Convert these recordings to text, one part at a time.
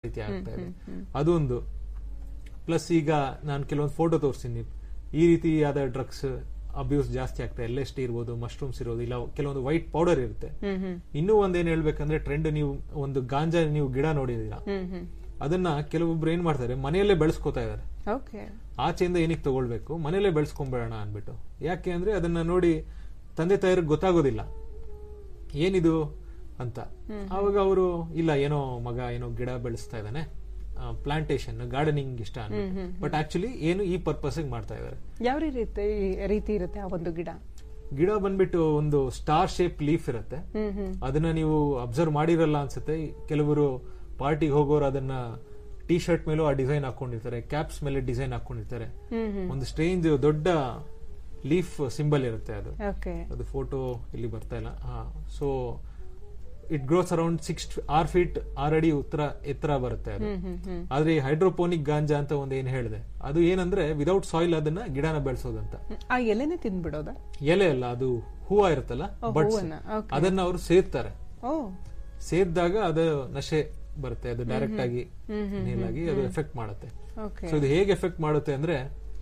ರೀತಿ ಆಗ್ತಾ ಇದೆ ಅದೊಂದು ಪ್ಲಸ್ ಈಗ ನಾನು ಕೆಲವೊಂದು ಫೋಟೋ ತೋರಿಸ್ತೀನಿ ಈ ರೀತಿಯಾದ ಡ್ರಗ್ಸ್ ಅಬ್ಯೂಸ್ ಜಾಸ್ತಿ ಆಗ್ತಾ ಎಲ್ ಎಸ್ ಟಿ ಇರ್ಬೋದು ಮಶ್ರೂಮ್ಸ್ ಇರ್ಬೋದು ಇಲ್ಲ ಕೆಲವೊಂದು ವೈಟ್ ಪೌಡರ್ ಇರುತ್ತೆ ಹ್ಮ್ ಹ್ಮ್ ಇನ್ನೂ ಒಂದೇನ್ ಹೇಳ್ಬೇಕಂದ್ರೆ ಟ್ರೆಂಡ್ ನೀವು ಒಂದು ಗಾಂಜಾ ನೀವು ಗಿಡ ನೋಡಿದೀರಾ ಹ್ಮ್ ಹ್ಮ್ ಅದನ್ನ ಕೆಲವೊಬ್ರು ಏನ್ ಮಾಡ್ತಾರೆ ಮನೆಯಲ್ಲೇ ಬೆಳೆಸ್ಕೋತಾ ಇದಾರೆ ಓಕೆ ಆಚೆಯಿಂದ ಏನಕ್ಕೆ ತಗೊಳ್ಬೇಕು ಮನೇಲೆ ಬೆಳೆಸ್ಕೊಂಬೇಡೋಣ ಅನ್ಬಿಟ್ಟು ಯಾಕೆ ಅಂದ್ರೆ ಅದನ್ನ ನೋಡಿ ತಂದೆ ತಾಯಿರಿಗೆ ಗೊತ್ತಾಗೋದಿಲ್ಲ ಏನಿದು ಅಂತ ಅವಾಗ ಅವರು ಇಲ್ಲ ಏನೋ ಮಗ ಏನೋ ಗಿಡ ಬೆಳೆಸ್ತಾ ಇದ್ದಾನೆ ಪ್ಲಾಂಟೇಶನ್ ಗಾರ್ಡನಿಂಗ್ ಇಷ್ಟ ಬಟ್ ಆಕ್ಚುಲಿ ಏನು ಈ ಪರ್ಪಸ್ ಮಾಡ್ತಾ ಇದ್ದಾರೆ ಯಾವ ರೀತಿ ರೀತಿ ಇರುತ್ತೆ ಆ ಒಂದು ಗಿಡ ಗಿಡ ಬಂದ್ಬಿಟ್ಟು ಒಂದು ಸ್ಟಾರ್ ಶೇಪ್ ಲೀಫ್ ಇರುತ್ತೆ ಹ್ಮ್ ಹ್ಮ್ ಅದನ್ನ ನೀವು ಅಬ್ಸರ್ವ್ ಮಾಡಿರಲ್ಲ ಅನ್ಸುತ್ತೆ ಕೆಲವರು ಪಾರ್ಟಿಗೆ ಹೋಗೋರು ಅದನ್ನ ಟಿ ಶರ್ಟ್ ಮೇಲೂ ಆ ಡಿಸೈನ್ ಹಾಕೊಂಡಿರ್ತಾರೆ ಕ್ಯಾಪ್ಸ್ ಮೇಲೆ ಡಿಸೈನ್ ಹಾಕೊಂಡಿರ್ತಾರೆ ಹ್ಮ್ ಹ್ಮ್ ಒಂದು ಸ್ಟ್ರೇಂಜ್ ದೊಡ್ಡ ಲೀಫ್ ಸಿಂಬಲ್ ಇರುತ್ತೆ ಅದು ಓಕೆ ಅದು ಫೋಟೋ ಇಲ್ಲಿ ಬರ್ತಾ ಇಲ್ಲ so it grows around six ಆರ್ ಫೀಟ್ ಆರ್ ಅಡಿ ಉತ್ತರ ಎತ್ತರ ಬರುತ್ತೆ ಅದು ಹ್ಮ್ ಹ್ಮ್ ಹ್ಮ್ ಆದ್ರೆ ಈ ಹೈಡ್ರೋಪೋನಿಕ್ ಗಾಂಜಾ ಅಂತ ಒಂದು ಏನ್ ಹೇಳಿದೆ ಅದು ಏನಂದ್ರೆ ವಿದೌಟ್ ಸಾಯಿಲ್ ಅದನ್ನ ಗಿಡನ ಬೆಳೆಸೋದಂತ ಆ ಎಲೆನೆ ತಿಂದ್ಬಿಡೋದಾ ಎಲೆ ಅಲ್ಲ ಅದು ಹೂವ ಇರುತ್ತಲ್ಲ ಓ, ಬಡ್ಸ್ ಹೂವನ್ನ, okay. ಅದನ್ನ ಅವರು ಸೇರ್ತಾರೆ ಓ ಸೇರಿದಾಗ ಅದು ನಶೆ ಬರುತ್ತೆ ಅದು ಡೈರೆಕ್ಟ್ ಆಗಿ ನೀಲಾಗಿ ಅದು ಎಫೆಕ್ಟ್ ಮಾಡುತ್ತೆ ಓಕೆ ಸೊ ಇದು ಹೇಗೆ ಎಫೆಕ್ಟ್ ಮಾಡುತ್ತೆ ಅಂದ್ರೆ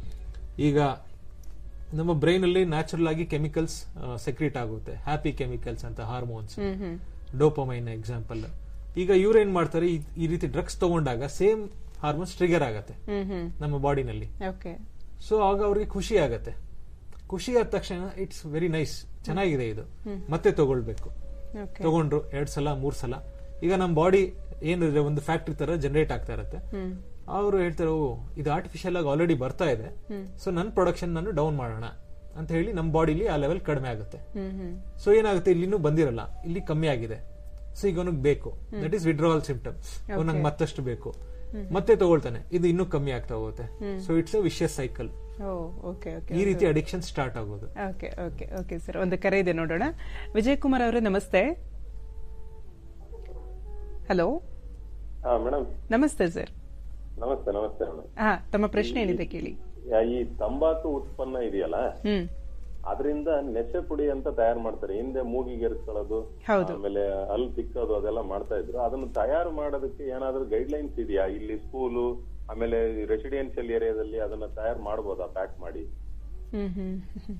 ಈಗ ನಮ್ಮ ಬ್ರೈನ್ ಅಲ್ಲಿ ನ್ಯಾಚುರಲ್ ಆಗಿ ಕೆಮಿಕಲ್ಸ್ ಸೆಕ್ರೀಟ್ ಆಗುತ್ತೆ ಹ್ಯಾಪಿ ಕೆಮಿಕಲ್ಸ್ ಅಂತ hormones hmm hmm dopamine example ಈಗ ಇವ್ರು ಏನ್ ಮಾಡ್ತಾರೆ ಈ- ಈ ರೀತಿ ಡ್ರಗ್ಸ್ ತಗೊಂಡಾಗ ಸೇಮ್ ಹಾರ್ಮೋನ್ಸ್ ಟ್ರಿಗರ್ ಆಗತ್ತೆ ಹ್ಮ್ ಹ್ಮ್ ನಮ್ಮ ಬಾಡಿನಲ್ಲಿ ಓಕೆ ಸೊ ಆಗ ಅವ್ರಿಗೆ ಖುಷಿ ಆಗತ್ತೆ ಖುಷಿ ಆದ ತಕ್ಷಣ ಇಟ್ಸ್ ವೆರಿ ನೈಸ್ ಚೆನ್ನಾಗಿದೆ ಇದು ಮತ್ತೆ ತಗೊಳ್ಬೇಕು ಓಕೆ ತಗೊಂಡ್ರು ಎರಡ್ ಸಲ ಮೂರ್ ಸಲ ಈಗ ನಮ್ಮ ಬಾಡಿ ಏನಿದೆ ಒಂದು ಫ್ಯಾಕ್ಟ್ರಿ ತರ ಜನರೇಟ್ ಆಗ್ತಾ ಇರತ್ತೆ ಹ್ಮ್ ಅವರು ಹೇಳ್ತಾರೆ ಓ ಇದು ಆರ್ಟಿಫಿಷಿಯಲ್ ಆಗಿ ಆಲ್ರೆಡಿ ಬರ್ತಾ ಇದೆ ಸೊ ನನ್ನ ಪ್ರೊಡಕ್ಷನ್ ನಾನು ಡೌನ್ ಮಾಡೋಣ ಅಂತ ಹೇಳಿ ನಮ್ಮ ಬಾಡಿಲಿ ಆ ಲೆವೆಲ್ ಕಡಿಮೆ ಆಗುತ್ತೆ ಹ್ಮ್ ಹ್ಮ್ ಸೊ ಏನಾಗುತ್ತೆ ಇಲ್ಲಿ ಇನ್ನೂ ಬಂದಿರಲ್ಲ ಇಲ್ಲಿ ಕಮ್ಮಿ ಆಗಿದೆ ಸೊ ಈಗ ಅವನಿಗೆ ಬೇಕು ದಟ್ ಈಸ್ ವಿಡ್ರಾವಲ್ ಸಿಂಪ್ಟಮ್ಸ್ ನಂಗೆ ಮತ್ತಷ್ಟು ಬೇಕು ಮತ್ತೆ ತಗೊಳ್ತಾನೆ ಇದು ಇನ್ನೂ ಕಮ್ಮಿ ಆಗ್ತಾ ಹೋಗುತ್ತೆ so it's a vicious cycle oh okay okay ಈ ರೀತಿ ಅಡಿಕ್ಷನ್ ಸ್ಟಾರ್ಟ್ ಆಗೋದು ಓಕೆ ಓಕೆ ಓಕೆ ಸರ್ ಒಂದು ಕರೆ ಇದೆ ನೋಡೋಣ ವಿಜಯ್ ಕುಮಾರ್ ಅವರೇ ನಮಸ್ತೆ ಹಲೋ ಹಾ ಮೇಡಮ್ ನಮಸ್ತೆ ಸರ್ ನಮಸ್ತೆ ನಮಸ್ತೆ ಮೇಡಮ್ ಹಾ ತಮ್ಮ ಪ್ರಶ್ನೆ ಏನಿದೆ ಕೇಳಿ ಈ ತಂಬಾಕು ಉತ್ಪನ್ನ ಇದೆಯಲ್ಲ ಹ್ಮ್ ಅದರಿಂದ ನೆಸೆ ಪುಡಿ ಅಂತ ತಯಾರು ಮಾಡ್ತಾರೆ ಹಿಂದೆ ಮೂಗಿಗೆ ಎರ್ಸ್ಕೊಳ್ಳೋದು ಹೌದು. ಆಮೇಲೆ ಅಲ್ಲಿ ತಿಕ್ಕೋದು ಅದೆಲ್ಲ ಮಾಡ್ತಾ ಇದ್ರು ಅದನ್ನ ತಯಾರು ಮಾಡೋದಕ್ಕೆ ಏನಾದ್ರೂ ಗೈಡ್ ಲೈನ್ಸ್ ಇದೆಯಾ ಇಲ್ಲಿ ಸ್ಕೂಲು ಆಮೇಲೆ ರೆಸಿಡೆನ್ಷಿಯಲ್ ಏರಿಯಾದಲ್ಲಿ ಅದನ್ನ ತಯಾರು ಮಾಡ್ಬೋದಾ ಪ್ಯಾಕ್ ಮಾಡಿ ಹ್ಮ್ ಹ್ಮ್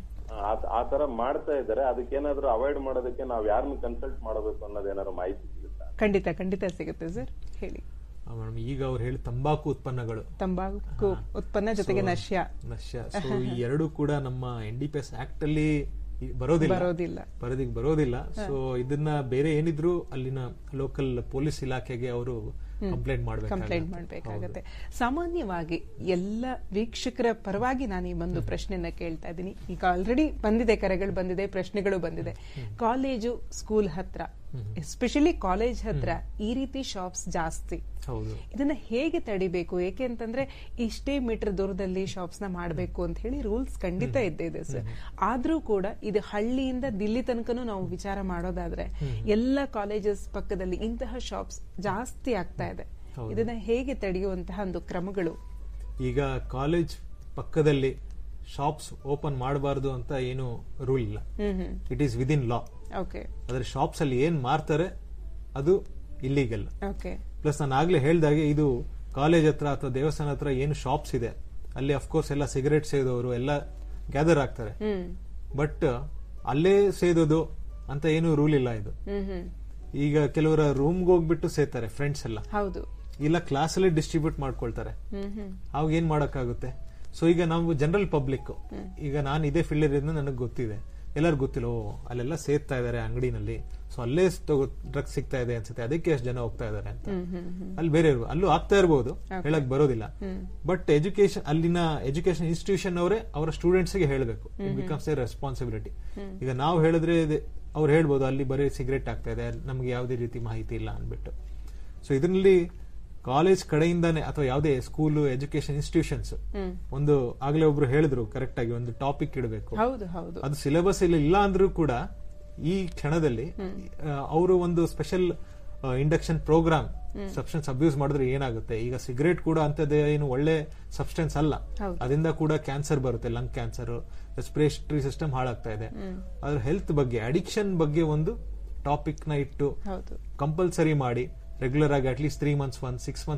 ಆ- ಆ ತರ ಮಾಡ್ತಾ ಇದ್ದಾರೆ ಅದಕ್ಕೆ ಏನಾದ್ರೂ ಅವಾಯ್ಡ್ ಮಾಡೋದಕ್ಕೆ ನಾವ್ ಯಾರನ್ನ ಕನ್ಸಲ್ಟ್ ಮಾಡಬೇಕು ಅನ್ನೋದೇನಾದ್ರು ಮಾಹಿತಿ ಸಿಗುತ್ತಾ ಖಂಡಿತ ಖಂಡಿತ ಸಿಗುತ್ತೆ ಸರ್ ಹೇಳಿ ಮೇಡಮ್ ಈಗ ಅವ್ರು ಹೇಳಿ ತಂಬಾಕು ಉತ್ಪನ್ನಗಳು ತಂಬಾಕು ಉತ್ಪನ್ನ ಜೊತೆಗೆ So, ನಶ್ಯ ನಶ್ಯ ಸೊ ಈ ಎರಡು ಕೂಡ ನಮ್ಮ N D P S act ಅಲ್ಲಿ ಇ- ಬರೋದಿಲ್ಲ ಬರೋದಿಲ್ಲ ಬರೋದಿಕ್ ಬರೋದಿಲ್ಲ ಸೊ ಇದನ್ನ ಬೇರೆ ಏನಿದ್ರು ಅಲ್ಲಿನ ಲೋಕಲ್ ಪೊಲೀಸ್ ಇಲಾಖೆಗೆ ಅವರು ಕಂಪ್ಲೇಂಟ್ ಕಂಪ್ಲೇಂಟ್ ಮಾಡಬೇಕಾಗತ್ತೆ ಸಾಮಾನ್ಯವಾಗಿ ಎಲ್ಲ ವೀಕ್ಷಕರ ಪರವಾಗಿ ನಾನು ಈ ಒಂದು ಪ್ರಶ್ನೆಯನ್ನ ಕೇಳ್ತಾ ಇದ್ದೀನಿ ಈಗ ಆಲ್ರೆಡಿ ಬಂದಿದೆ ಕರೆಗಳು ಬಂದಿದೆ ಪ್ರಶ್ನೆಗಳು ಬಂದಿದೆ ಕಾಲೇಜು ಸ್ಕೂಲ್ ಹತ್ರ ಎಸ್ಪೆಷಲಿ ಕಾಲೇಜ್ ಹತ್ರ ಈ ರೀತಿ ಶಾಪ್ಸ್ ಜಾಸ್ತಿ ಹೌದು ಇದನ್ನ ಹೇಗೆ ತಡಿಬೇಕು ಏಕೆ ಅಂತಂದ್ರೆ ಇಷ್ಟೇ ಮೀಟರ್ ದೂರದಲ್ಲಿ ಶಾಪ್ಸ್ ನ ಮಾಡಬೇಕು ಅಂತ ಹೇಳಿ ರೂಲ್ಸ್ ಖಂಡಿತ ಇದ್ದೇ ಇದೆ ಸರ್ ಆದ್ರೂ ಕೂಡ ಇದು ಹಳ್ಳಿಯಿಂದ ದಿಲ್ಲಿ ತನಕನೂ ನಾವು ವಿಚಾರ ಮಾಡೋದಾದ್ರೆ ಎಲ್ಲ ಕಾಲೇಜಸ್ ಪಕ್ಕದಲ್ಲಿ ಇಂತಹ ಶಾಪ್ಸ್ ಜಾಸ್ತಿ ಆಗ್ತಾ ಇದೆ ಹೌದು. ಇದನ್ನ ಹೇಗೆ ತಡೆಯುವಂತಹ ಒಂದು ಕ್ರಮಗಳು ಈಗ ಕಾಲೇಜ್ ಪಕ್ಕದಲ್ಲಿ ಶಾಪ್ಸ್ ಓಪನ್ ಮಾಡಬಾರ್ದು ಅಂತ ಏನು ರೂಲ್ ಇಲ್ಲ hmm hmm it is within law okay ಆದ್ರೆ ಶಾಪ್ಸ್ ಅಲ್ಲಿ ಏನ್ ಮಾರ್ತಾರೆ ಅದು ಇಲ್ಲಿಗಲ್ ಓಕೆ ಪ್ಲಸ್ ನಾನು ಆಗ್ಲೇ ಹೇಳ್ದಾಗೆ ಇದು ಕಾಲೇಜ್ ಹತ್ರ ಅಥವಾ ದೇವಸ್ಥಾನ ಹತ್ರ ಏನು ಶಾಪ್ಸ್ ಇದೆ ಅಲ್ಲಿ ಅಫ್ಕೋರ್ಸ್ ಎಲ್ಲ ಸಿಗರೇಟ್ ಸೇದೋರು ಎಲ್ಲ ಗ್ಯಾದರ್ ಆಗ್ತಾರೆ ಹ್ಮ್ ಬಟ್ ಅಲ್ಲೇ ಸೇದೋದು ಅಂತ ಏನು ರೂಲ್ ಇಲ್ಲ ಇದು ಹ್ಮ್ ಹ್ಮ್ ಈಗ ಕೆಲವರ ರೂಮ್ಗೆ ಹೋಗ್ಬಿಟ್ಟು ಸೇತಾರೆ ಫ್ರೆಂಡ್ಸ್ ಎಲ್ಲ ಹೌದು ಇಲ್ಲ ಕ್ಲಾಸಲ್ಲಿ ಡಿಸ್ಟ್ರಿಬ್ಯೂಟ್ ಮಾಡ್ಕೊಳ್ತಾರೆ ಹ್ಮ್ ಹ್ಮ್ ಅವಾಗ ಏನ್ ಮಾಡಕ್ಕಾಗುತ್ತೆ ಸೊ ಈಗ ನಾವು ಜನರಲ್ ಪಬ್ಲಿಕ್ ಈಗ ನಾನು ಇದೇ ಫೀಲ್ಡ್ ಇರೋದ್ರಿಂದ ನನಗೆ ಗೊತ್ತಿದೆ ಎಲ್ಲರೂ ಗೊತ್ತಿಲ್ಲ ಓ ಅಲ್ಲೆಲ್ಲ ಸೇರ್ತಾ ಇದಾರೆ ಅಂಗಡಿನಲ್ಲಿ ಸೊ ಅಲ್ಲೇ ಡ್ರಗ್ಸ್ ಸಿಗ್ತಾ ಇದೆ ಅನ್ಸುತ್ತೆ ಅದಕ್ಕೆ ಎಷ್ಟು ಜನ ಹೋಗ್ತಾ ಇದಾರೆ ಅಂತ ಹ್ಮ್ ಹ್ಮ್ ಹ್ಮ್ ಅಲ್ಲಿ ಬೇರೆ ಅಲ್ಲೂ ಆಗ್ತಾ ಇರಬಹುದು ಹೇಳಕ್ ಬರೋದಿಲ್ಲ ಬಟ್ ಎಜುಕೇಶನ್ ಅಲ್ಲಿನ ಎಜುಕೇಶನ್ ಇನ್ಸ್ಟಿಟ್ಯೂಷನ್ ಅವರೇ ಅವರ ಸ್ಟೂಡೆಂಟ್ಸ್ ಗೆ ಹೇಳಬೇಕು ಇಟ್ ಬಿಕಮ್ಸ್ ಎ ರೆಸ್ಪಾನ್ಸಿಬಿಲಿಟಿ ಈಗ ನಾವು ಹೇಳಿದ್ರೆ ಇದು- ಅವ್ರು ಹೇಳ್ಬೋದು ಅಲ್ಲಿ ಬರೀ ಸಿಗರೇಟ್ ಆಗ್ತಾ ಇದೆ ನಮ್ಗೆ ಯಾವುದೇ ರೀತಿ ಮಾಹಿತಿ ಇಲ್ಲ ಅನ್ಬಿಟ್ಟು ಸೊ ಇದರಲ್ಲಿ ಕಾಲೇಜ್ ಕಡೆಯಿಂದಾನೆ ಅಥವಾ ಯಾವುದೇ ಸ್ಕೂಲು ಎಜುಕೇಶನ್ ಇನ್ಸ್ಟಿಟ್ಯೂಷನ್ಸ್ ಹ್ಮ್ ಒಂದು ಆಗ್ಲೇ ಒಬ್ರು ಹೇಳಿದ್ರು ಕರೆಕ್ಟ್ ಆಗಿ ಒಂದು ಟಾಪಿಕ್ ಇಡಬೇಕು ಹೌದು ಹೌದು ಅದು ಸಿಲೆಬಸ್ ಇಲ್ಲಿ ಇಲ್ಲ ಅಂದ್ರೂ ಕೂಡ ಈ ಕ್ಷಣದಲ್ಲಿ ಅವರು ಒಂದು special induction program substance abuse ಮಾಡಿದ್ರೆ ಏನಾಗುತ್ತೆ ಈಗ ಸಿಗರೇಟ್ ಕೂಡ ಅಂತದೇ ಏನು ಒಳ್ಳೆ ಸಬ್ಸ್ಟೆನ್ಸ್ ಅಲ್ಲ ಹೌದು. ಅದರಿಂದ ಕೂಡ ಕ್ಯಾನ್ಸರ್ ಬರುತ್ತೆ ಲಂಗ್ ಕ್ಯಾನ್ಸರ್ ರೆಸ್ಪಿರೇಟರಿ ಸಿಸ್ಟಮ್ ಹಾಳಾಗ್ತಾ ಇದೆ ಅದ್ರ ಹೆಲ್ತ್ ಬಗ್ಗೆ ಅಡಿಕ್ಷನ್ ಬಗ್ಗೆ ಒಂದು ಟಾಪಿಕ್ ನ ಇಟ್ಟು ಹೌದು ಕಂಪಲ್ಸರಿ ಮಾಡಿ ರೆಗ್ಯುಲರ್ ಆಗಿ at least three months one six months